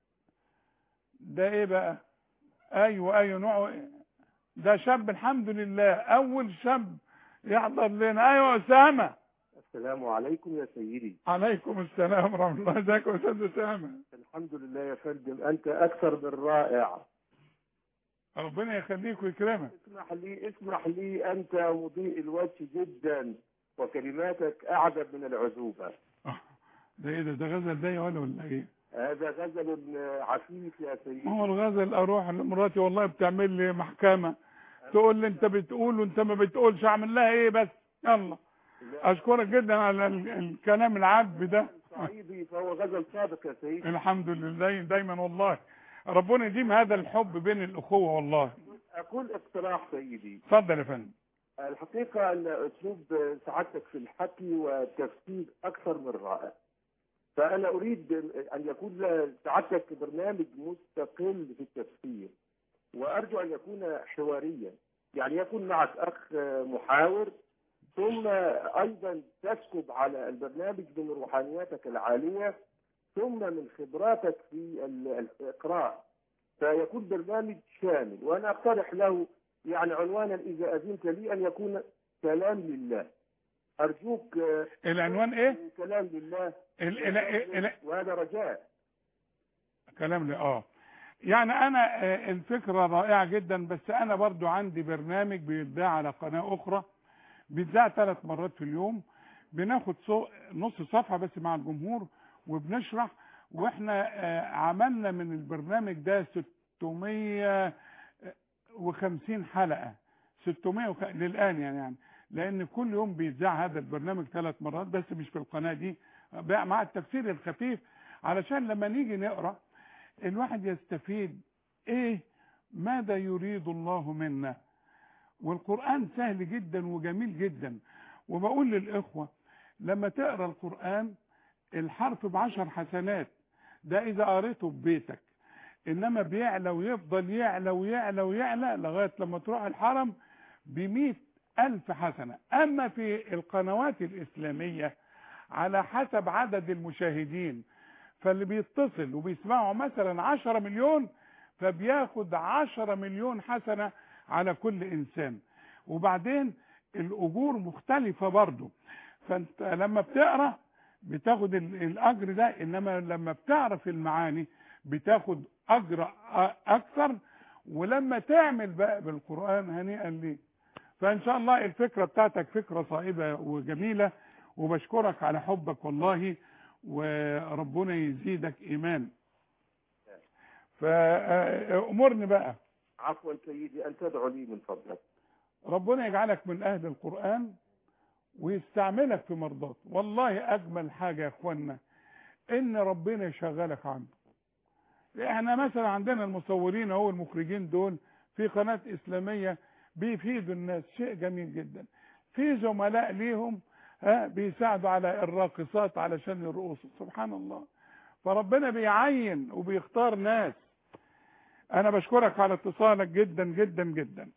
ده ايه بقى ايوه ايوه نوعه إيه؟ ده شاب الحمد لله اول شاب يحضر لنا ايوه اسامه السلام عليكم يا سيدي عليكم السلام ورحمه الله ازيك يا استاذ اسامه الحمد لله يا فندم أنت أكثر من رائع ربنا يخليك ويكرمك اسمح لي اسمح لي أنت مضيء الوجه جدا وكلماتك أعذب من العذوبة آه، ده ايه ده ده غزل ده ولا ولا ايه هذا غزل عفيف يا سيدي ما هو الغزل اروح لمراتي والله بتعمل لي محكمه تقول لي انت بتقول وانت ما بتقولش اعمل لها ايه بس يلا اشكرك جدا على ال- الكلام العذب ده صعيدي فهو غزل صادق يا سيدي الحمد لله دايما والله ربنا يديم هذا الحب بين الاخوه والله أقول اقتراح سيدي اتفضل يا فندم الحقيقة أن أسلوب سعادتك في الحكي والتفسير أكثر من رائع فأنا أريد أن يكون سعادتك برنامج مستقل في التفسير وأرجو أن يكون حواريا يعني يكون معك أخ محاور ثم أيضا تسكب على البرنامج من روحانياتك العالية ثم من خبراتك في ال- الإقراء فيكون برنامج شامل وأنا أقترح له يعني عنوانا إذا أذنت لي أن يكون كلام لله أرجوك آه، العنوان ايه كلام لله ال ال ال وهذا رجاء كلام لي اه يعني انا آه، الفكره رائعه جدا بس انا برضو عندي برنامج بيتذاع على قناه اخرى بيتذاع ثلاث مرات في اليوم بناخد صو- نص صفحه بس مع الجمهور وبنشرح واحنا آه، عملنا من البرنامج ده 650 حلقه 600 وخ... للان يعني, يعني لان كل يوم بيتذاع هذا البرنامج ثلاث مرات بس مش في القناه دي بقى مع التفسير الخفيف علشان لما نيجي نقرا الواحد يستفيد ايه ماذا يريد الله منا والقرآن سهل جدا وجميل جدا وبقول للإخوة لما تقرأ القرآن الحرف بعشر حسنات ده إذا قريته ببيتك إنما بيعلى ويفضل يعلى ويعلى ويعلى لغاية لما تروح الحرم بمئة ألف حسنة أما في القنوات الإسلامية على حسب عدد المشاهدين فاللي بيتصل وبيسمعوا مثلا عشرة مليون فبياخد عشرة مليون حسنة على كل إنسان وبعدين الأجور مختلفة برضو فأنت لما بتقرأ بتاخد ال- الأجر ده إنما لما بتعرف المعاني بتاخد أجر أ- أكثر ولما تعمل بقى بالقرآن هنيئا ليك فإن شاء الله الفكرة بتاعتك فكرة صائبة وجميلة وبشكرك على حبك والله وربنا يزيدك إيمان فأمرني بقى عفوا سيدي أن تدعو لي من فضلك ربنا يجعلك من أهل القرآن ويستعملك في مرضاته والله أجمل حاجة يا إخوانا إن ربنا يشغلك عنده احنا مثلا عندنا المصورين اهو المخرجين دول في قناة إسلامية بيفيدوا الناس شيء جميل جدا في زملاء ليهم ها بيساعدوا على الراقصات علشان يرقصوا سبحان الله فربنا بيعين وبيختار ناس انا بشكرك على اتصالك جدا جدا جدا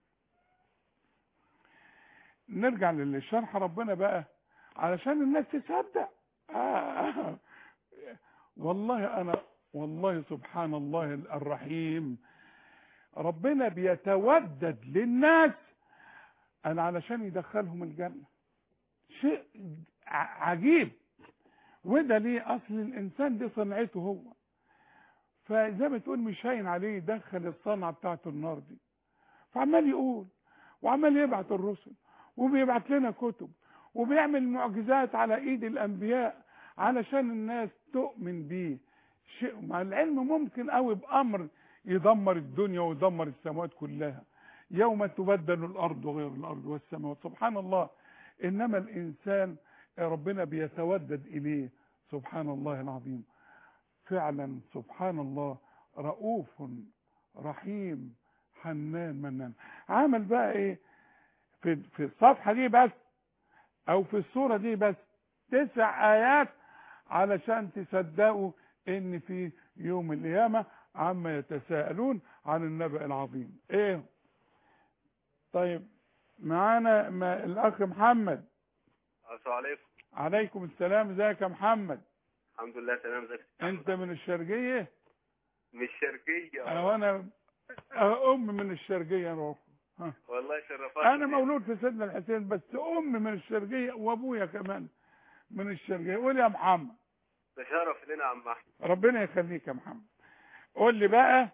نرجع للشرح ربنا بقى علشان الناس تصدق آه. والله انا والله سبحان الله الرحيم ربنا بيتودد للناس انا علشان يدخلهم الجنه شيء ع- عجيب وده ليه اصل الانسان دي صنعته هو فزي ما تقول مش هين عليه يدخل الصنعه بتاعته النار دي فعمال يقول وعمال يبعت الرسل وبيبعت لنا كتب وبيعمل معجزات على ايد الانبياء علشان الناس تؤمن بيه شيء مع العلم ممكن قوي بامر يدمر الدنيا ويدمر السماوات كلها يوم تبدل الارض غير الارض والسماوات سبحان الله انما الانسان ربنا بيتودد اليه سبحان الله العظيم فعلا سبحان الله رؤوف رحيم حنان منان عمل بقى ايه في في الصفحه دي بس او في الصوره دي بس تسع ايات علشان تصدقوا ان في يوم القيامه عما يتساءلون عن النبأ العظيم ايه طيب معانا ما الاخ محمد السلام عليكم عليكم السلام ازيك يا محمد الحمد لله تمام ازيك انت من الشرقيه مش شرقية انا وانا ام من الشرقيه انا ها. والله شرفت انا مولود في سيدنا الحسين بس ام من الشرقيه وابويا كمان من الشرقيه قول يا محمد ده شرف لنا يا عم احمد ربنا يخليك يا محمد قول لي بقى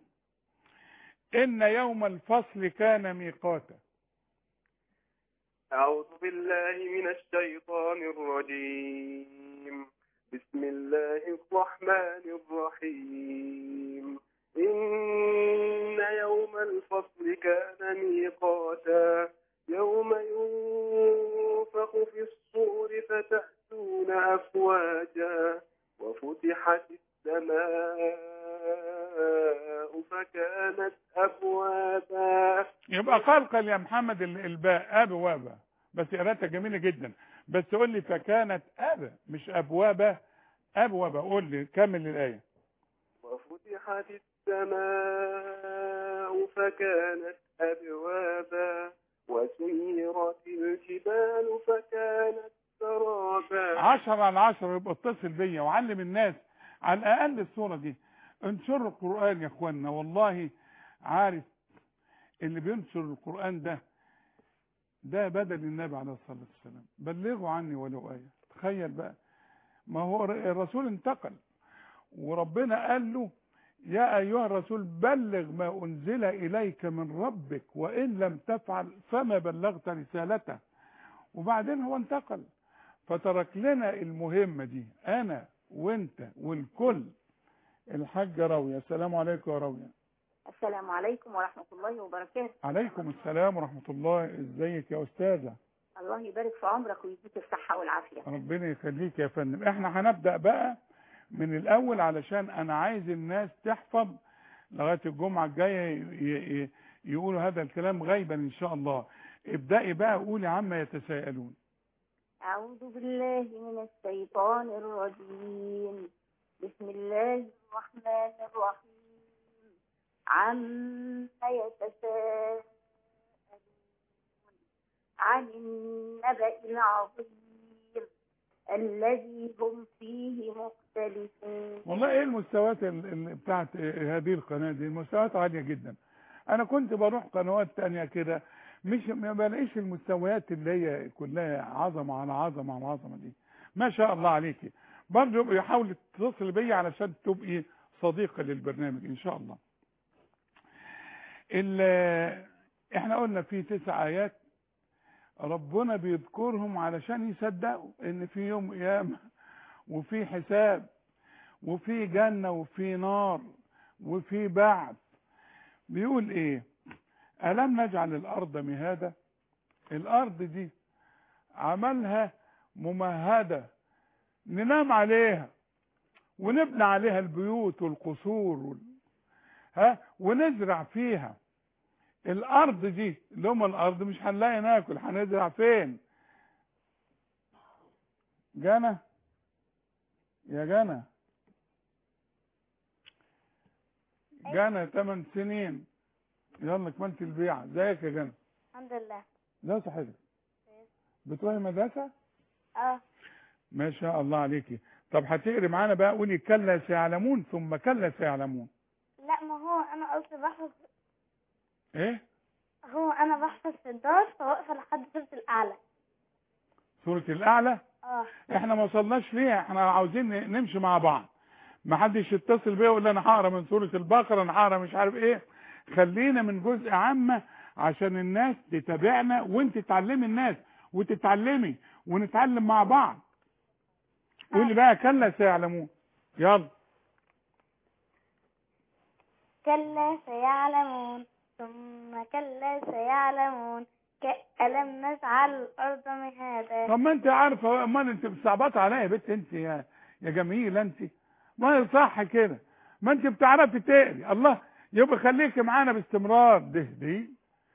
ان يوم الفصل كان ميقاتا أعوذ بالله من الشيطان الرجيم بسم الله الرحمن الرحيم إن يوم الفصل كان ميقاتا يوم ينفخ في الصور فتأتون أفواجا وفتحت السماء فكانت أبوابا يبقى قلقل يا محمد ال- الباء اب وابا بس قراءتها جميله جدا بس قول لي فكانت ابا مش ابوابا ابوابا قول لي كمل الايه وفتحت السماء فكانت أبوابا وسيرت الجبال فكانت سرابا عشرة على عشرة يبقى اتصل بيا وعلم الناس على الاقل الصوره دي انشروا القران يا اخوانا والله عارف اللي بينشر القران ده ده بدل النبي عليه الصلاه والسلام بلغوا عني ولو ايه تخيل بقى ما هو الرسول انتقل وربنا قال له يا ايها الرسول بلغ ما انزل اليك من ربك وان لم تفعل فما بلغت رسالته وبعدين هو انتقل فترك لنا المهمه دي انا وانت والكل الحاجه راويه السلام عليكم يا راويه السلام عليكم ورحمة الله وبركاته عليكم السلام ورحمه الله ازيك يا استاذه الله يبارك في عمرك ويديك الصحة والعافية ربنا يخليك يا فندم احنا هنبدا بقى من الاول علشان انا عايز الناس تحفظ لغايه الجمعه الجايه ي- ي- يقولوا هذا الكلام غيبا ان شاء الله ابدأي بقى قولي عما يتساءلون أعوذ بالله من الشيطان الرجيم بسم الله الرحمن الرحيم عما يتساءلون عن النبأ العظيم الذي هم فيه مختلفون والله ايه المستويات ال- ال- بتاعت هذه القناه دي المستويات عاليه جدا انا كنت بروح قنوات تانية كده مش ما بلاقيش المستويات اللي هي كلها عظمه على عظمه على عظمه دي ما شاء الله عليكي برضه يحاول تتصل بيا علشان تبقي صديقه للبرنامج ان شاء الله ال- احنا قلنا في تسع ايات ربنا بيذكرهم علشان يصدقوا ان في يوم قيامه وفي حساب وفي جنة وفي نار وفي بعث بيقول ايه ألم نجعل الأرض مهادة الأرض دي عملها ممهدة ننام عليها ونبني عليها البيوت والقصور وال... ها ونزرع فيها الأرض دي اللي هم الأرض مش هنلاقي ناكل هنزرع فين جنى يا جنى جنى 8 سنين يلا كملت البيعة ازيك يا جنى الحمد لله لا صحتك بتروحي مدرسة اه ما شاء الله عليكي طب هتقري معانا بقى قولي كلا سيعلمون ثم كلا سيعلمون لا ما هو انا قصدي بحفظ ايه هو انا بحفظ في الدار فواقفه لحد سوره الاعلى سورة الأعلى اه احنا ما وصلناش ليها احنا عاوزين نمشي مع بعض ما حدش يتصل بيا يقول لي انا هقرا من سوره البقره انا هقرا مش عارف ايه خلينا من جزء عامه عشان الناس تتابعنا وانت تعلمي الناس وتتعلمي ونتعلم مع بعض قولي بقى كلا سيعلمون يلا كلا سيعلمون ثم كلا سيعلمون ك- ألم نجعل الأرض مهادا طب ما انت عارفه امال انت بتصعبط عليا يا بنت انت يا يا جميله انت ما هي صح كده ما انت بتعرفي تقري الله يبقى خليكي معانا باستمرار ده دي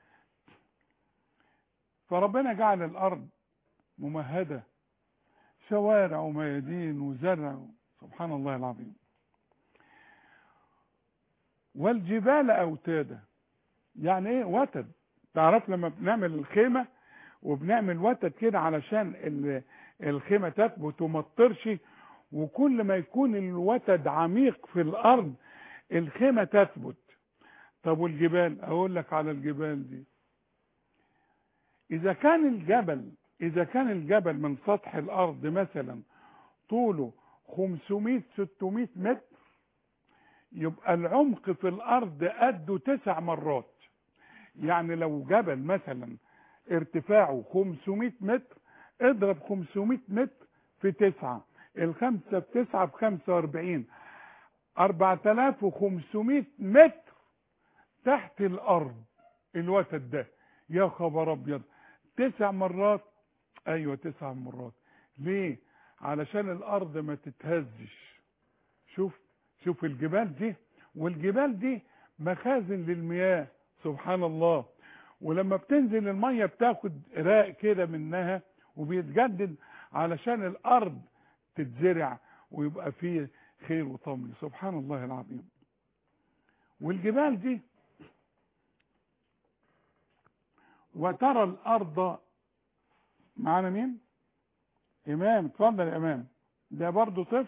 فربنا جعل الارض ممهده شوارع وميادين وزرع سبحان الله العظيم والجبال اوتادا يعني ايه وتد تعرف لما بنعمل الخيمه وبنعمل وتد كده علشان ال- الخيمه تثبت وما تطرش وكل ما يكون الوتد عميق في الارض الخيمه تثبت طب والجبال اقول لك على الجبال دي اذا كان الجبل اذا كان الجبل من سطح الارض مثلا طوله 500 600 متر يبقى العمق في الارض قده تسع مرات يعني لو جبل مثلا ارتفاعه 500 متر اضرب 500 متر في تسعة الخمسة في تسعة بخمسة واربعين اربعة الاف وخمسمائة متر تحت الارض الوتد ده يا خبر ابيض تسع مرات ايوه تسع مرات ليه علشان الارض ما تتهزش شوف شوف الجبال دي والجبال دي مخازن للمياه سبحان الله ولما بتنزل المية بتاخد راق كده منها وبيتجدد علشان الارض تتزرع ويبقى فيه خير وطمي سبحان الله العظيم والجبال دي وترى الارض معانا مين امام اتفضل يا امام ده برضه طفل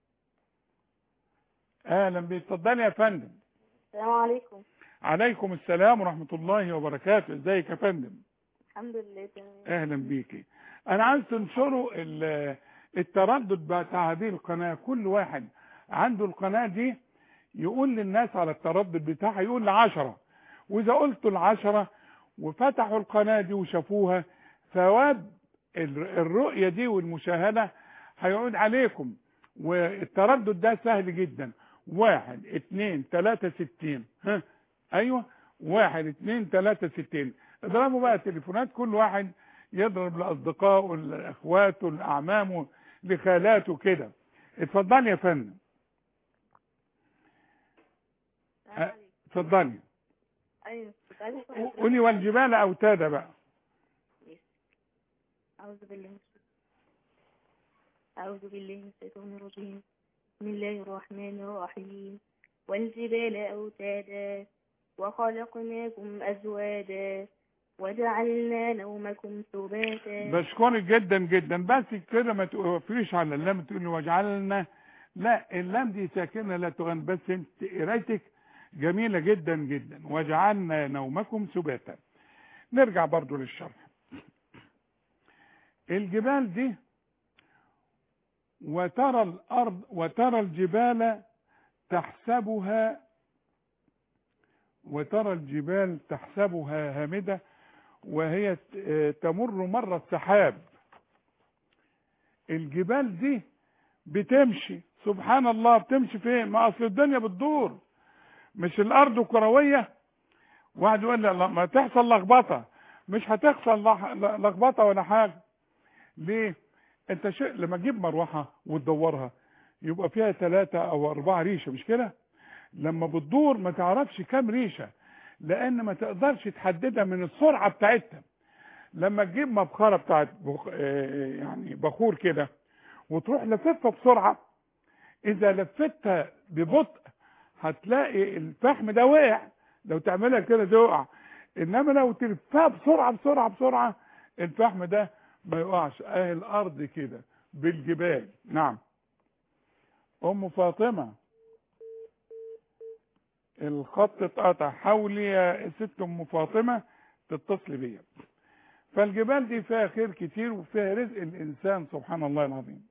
اهلا بيك اتفضلي يا فندم السلام عليكم عليكم السلام ورحمة الله وبركاته ازيك يا فندم الحمد لله تمام اهلا بيكي انا عايز تنشروا ال- التردد بتاع هذه القناة كل واحد عنده القناة دي يقول للناس على التردد بتاعها يقول لعشرة واذا قلتوا العشرة وفتحوا القناة دي وشافوها ثواب ال- الرؤية دي والمشاهدة هيعود عليكم والتردد ده سهل جدا واحد اتنين تلاتة ستين ها ايوه واحد اتنين تلاتة ستين اضربوا بقى تليفونات كل واحد يضرب لاصدقائه لاخواته لاعمامه لخالاته كده اتفضلي يا فندم السلام عليكم اتفضلي ايوه كنت عايزة أسأل قولي والجبال اوتادا بقى أعوذ بالله من الشيطان أعوذ بالله من الشيطان الرجيم بسم الله الرحمن الرحيم والجبال أوتادا وخلقناكم أزواجا وجعلنا نومكم سباتا بشكرك جدا جدا بس كده ما توقفيش على اللام تقولي وجعلنا لا اللام دي ساكنه لا تغن بس انت قرايتك جميله جدا جدا وجعلنا نومكم سباتا نرجع برضو للشرح الجبال دي وترى الارض وترى الجبال تحسبها وترى الجبال تحسبها هامده وهي ت- تمر مر السحاب الجبال دي بتمشي سبحان الله بتمشي فين ما اصل الدنيا بتدور مش الارض كرويه واحد يقول لي لا، ما تحصل لخبطه مش هتحصل لح- لخبطه ولا حاجه ليه انت شيء لما تجيب مروحه وتدورها يبقى فيها ثلاثة او اربعة ريشه مش كده لما بتدور ما تعرفش كام ريشه لان ما تقدرش تحددها من السرعه بتاعتها لما تجيب مبخره بتاعت بخ... آه، يعني بخور كده وتروح لففها بسرعه اذا لفتها ببطء هتلاقي الفحم ده وقع لو تعملها كده تقع انما لو تلفها بسرعه بسرعه بسرعه الفحم ده ما يقعش اهي الارض كده بالجبال نعم ام فاطمه الخط اتقطع حاولي يا ست ام فاطمه تتصلي بيا فالجبال دي فيها خير كتير وفيها رزق الانسان سبحان الله العظيم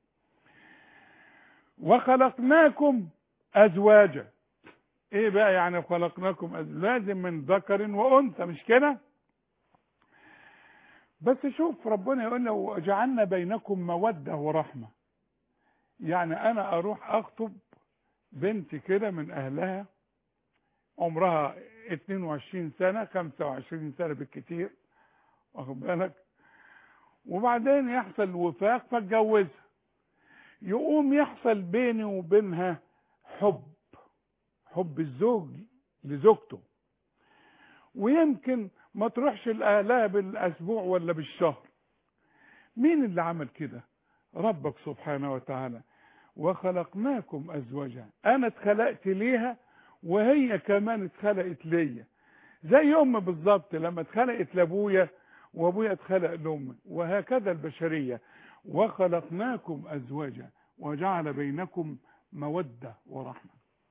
وخلقناكم ازواجا ايه بقى يعني خلقناكم ازواجا من ذكر وانثى مش كده بس شوف ربنا يقول له وجعلنا بينكم مودة ورحمة يعني انا اروح اخطب بنت كده من اهلها عمرها 22 سنة 25 سنة بالكتير واخد بالك وبعدين يحصل وفاق فاتجوزها يقوم يحصل بيني وبينها حب حب الزوج لزوجته ويمكن ما تروحش لأهلها بالأسبوع ولا بالشهر مين اللي عمل كده ربك سبحانه وتعالى وخلقناكم أزواجا أنا اتخلقت ليها وهي كمان اتخلقت ليا زي أم بالظبط لما اتخلقت لأبويا وأبويا اتخلق لأمي وهكذا البشرية وخلقناكم أزواجا وجعل بينكم مودة ورحمة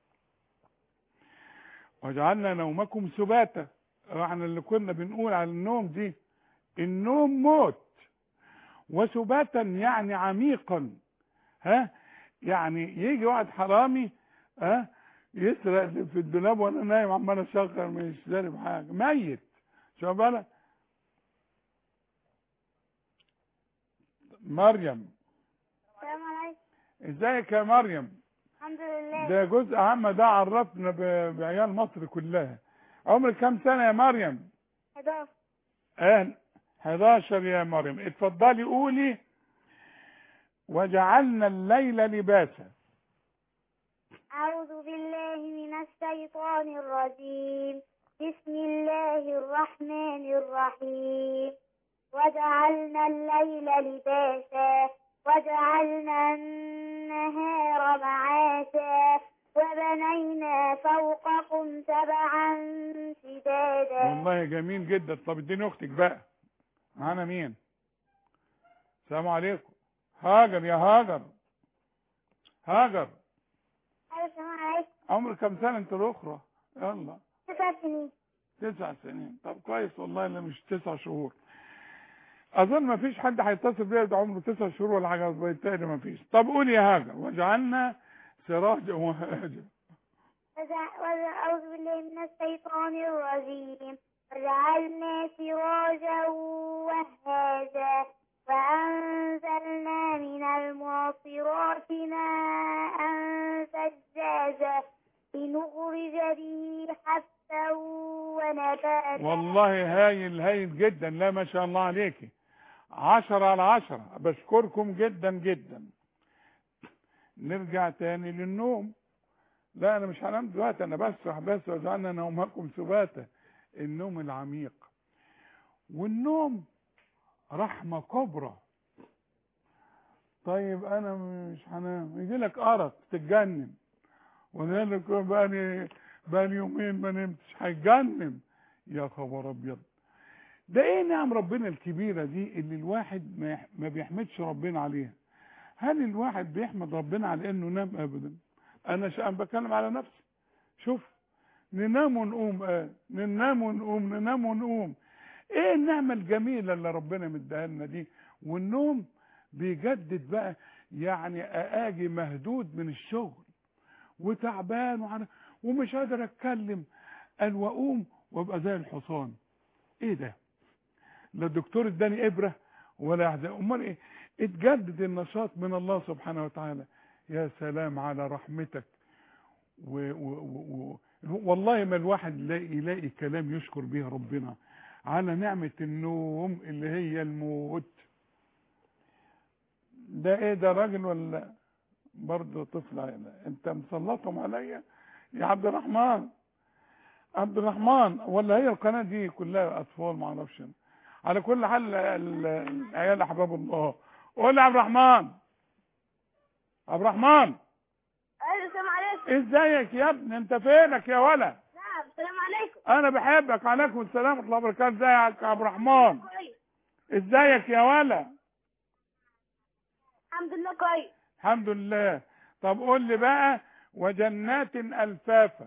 وجعلنا نومكم سباتا احنا اللي كنا بنقول على النوم دي النوم موت وسباتا يعني عميقا ها يعني يجي واحد حرامي ها يسرق اللي في الدولاب وانا نايم عمال اشغل مش داري حاجه ميت شوف بالك مريم السلام عليكم ازيك يا مريم الحمد لله ده جزء عام ده عرفنا ب- بعيال مصر كلها عمرك كام سنة يا مريم 11 اهل 11 يا مريم اتفضلي قولي وجعلنا الليل لباسا أعوذ بالله من الشيطان الرجيم بسم الله الرحمن الرحيم وجعلنا الليل لباسا وجعلنا النهار معاشا وبنينا فوقكم سبعا شدادا والله جميل جدا طب اديني اختك بقى معانا مين السلام عليكم هاجر يا هاجر هاجر السلام عليكم عمرك كام سنة انت الاخرى يلا تسع سنين تسع سنين طب كويس والله اللي مش تسع شهور اظن ما فيش حد هيتصل بيا ده عمره تسع شهور ولا حاجه بالتالي ما فيش طب قول يا هاجر وجعلنا سراجا وهاجا وجع- وجع- أعوذ بالله من الشيطان الرجيم وجعلنا سراجا وهاجا وأنزلنا من المعصرات ماء ثجاجا لنخرج به حبا ونباتا والله هايل هايل جدا لا ما شاء الله عليكي عشرة على عشرة بشكركم جدا جدا نرجع تاني للنوم لا انا مش هنام دلوقتي انا بسرح بس وجعلنا نومكم سباتا النوم العميق والنوم رحمة كبرى طيب انا مش هنام يجي لك ارق تتجنن ولذلك بقالي بقالي يومين ما نمتش هيتجنن يا خبر ابيض ده ايه نعم ربنا الكبيرة دي اللي الواحد ما يح- ما بيحمدش ربنا عليها هل الواحد بيحمد ربنا على انه نام ابدا انا ش... أنا بتكلم على نفسي شوف ننام ونقوم اه ننام ونقوم ننام ونقوم ايه النعمة الجميلة اللي ربنا مديها لنا دي والنوم بيجدد بقى يعني اجي مهدود من الشغل وتعبان وعن... ومش قادر اتكلم قال واقوم وابقى زي الحصان ايه ده لا الدكتور اداني ابره ولا يحزن امال ايه اتجدد النشاط من الله سبحانه وتعالى يا سلام على رحمتك و و و و والله ما الواحد يلاقي, يلاقي كلام يشكر به ربنا على نعمة النوم اللي هي الموت ده ايه ده راجل ولا برضه طفل انت مسلطهم عليا يا عبد الرحمن عبد الرحمن ولا هي القناة دي كلها أطفال ما اعرفش أنا. على كل حال ال- العيال أحباب الله قول لي يا عبد الرحمن عبد الرحمن أيوة السلام عليكم ازيك يا ابني انت فينك يا ولا نعم السلام عليكم انا بحبك عليكم السلام ورحمه الله وبركاته ازيك يا عبد الرحمن كويس ازيك يا ولا الحمد لله كويس الحمد لله طب قول لي بقى وجنات الفافا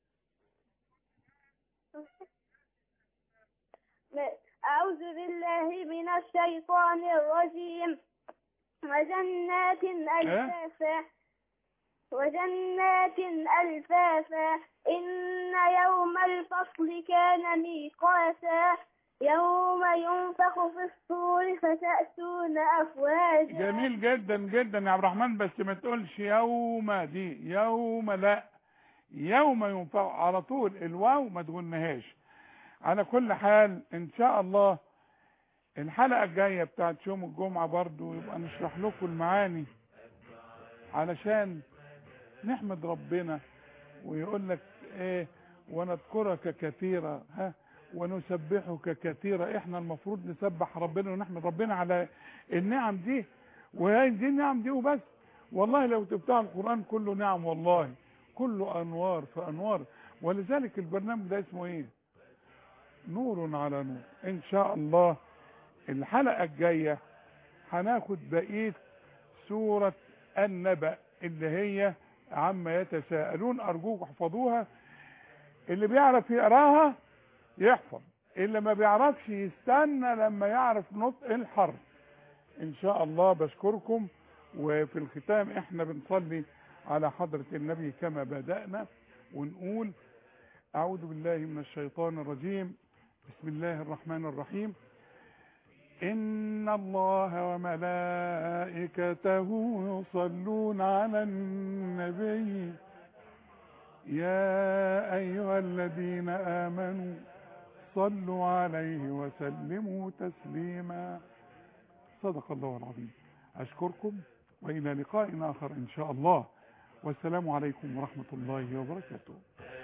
أعوذ بالله من الشيطان الرجيم وجنات ألفافا وجنات ألفافا إن يوم الفصل كان ميقاتا يوم ينفخ في الصور فتأتون أفواجا جميل جدا جدا يا عبد الرحمن بس ما تقولش يوم دي يوم لا يوم ينفع على طول الواو ما تقولناهاش على كل حال ان شاء الله الحلقة الجاية بتاعت يوم الجمعة برضو يبقى نشرح لكم المعاني علشان نحمد ربنا ويقول لك ايه ونذكرك كثيرا ها ونسبحك كثيرا احنا المفروض نسبح ربنا ونحمد ربنا على النعم دي وهي دي النعم دي وبس والله لو تفتح القرآن كله نعم والله كله انوار في انوار ولذلك البرنامج ده اسمه ايه نور على نور ان شاء الله الحلقة الجاية هناخد بقية سورة النبأ اللي هي عما يتساءلون ارجوك احفظوها اللي بيعرف يقراها يحفظ اللي ما بيعرفش يستنى لما يعرف نطق الحرف ان شاء الله بشكركم وفي الختام احنا بنصلي على حضرة النبي كما بدأنا ونقول اعوذ بالله من الشيطان الرجيم بسم الله الرحمن الرحيم إن الله وملائكته يصلون على النبي يا أيها الذين آمنوا صلوا عليه وسلموا تسليما صدق الله العظيم أشكركم وإلى لقاء آخر إن شاء الله والسلام عليكم ورحمة الله وبركاته